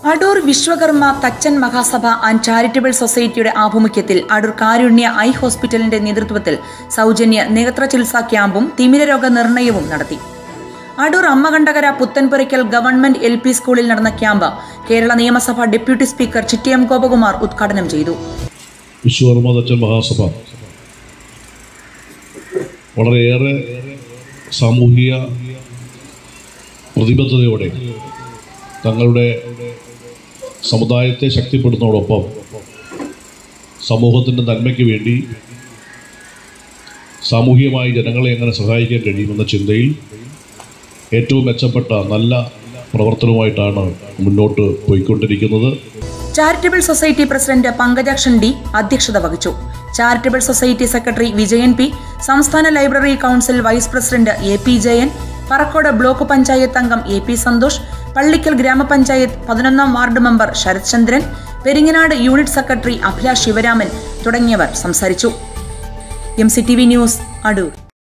Adoor Vishwakarma Thachan Mahasabha and charitable സൊസൈറ്റിയുടെ ആഭിമുഖ്യത്തിൽ അടൂർ കാരുണ്യ I ഹോസ്പിറ്റലിന്റെ നേതൃത്വത്തിൽ സൗജന്യ നേത്ര ചികിത്സാ ക്യാമ്പും തിമിരരോഗ നിർണയവും നടത്തി Adoor Ammakandakara Puthenpurackal government L P സ്കൂളിൽ നടന്ന ക്യാമ്പ് കേരള നിയമസഭ ഡെപ്യൂട്ടി സ്പീക്കർ ചിറ്റയം ഗോപകുമാർ ഉദ്ഘാടനം ചെയ്തു വിശ്വകർമ്മ തച്ചൻ മഹാസഭ വളരെയേറെ സാമൂഹിക പ്രതിബദ്ധതയോടെ തങ്ങളുടെ സമുദായത്തെ ശക്തിപ്പെടുന്നതോടൊപ്പം സമൂഹത്തിൻ്റെ നന്മയ്ക്ക് വേണ്ടി സാമൂഹികമായി ജനങ്ങളെ എങ്ങനെ സഹായിക്കാൻ കഴിയുമെന്ന ചിന്തയിൽ ഏറ്റവും മെച്ചപ്പെട്ട നല്ല പ്രവർത്തനവുമായിട്ടാണ് മുന്നോട്ട് പോയിക്കൊണ്ടിരിക്കുന്നത് charitable society president Pankajakshan D അധ്യക്ഷത വഹിച്ചു charitable society secretary Vijayan P സംസ്ഥാന library council vice president A P Jayan Parakode block panchayat അംഗം എ പി സന്തോഷ് പള്ളിക്കൽ ഗ്രാമപഞ്ചായത്ത് പതിനൊന്നാം ward member Sarath Chandran Peringanad unit secretary Abhilash Sivaraman തുടങ്ങിയവർ സംസാരിച്ചു M C T V news Adoor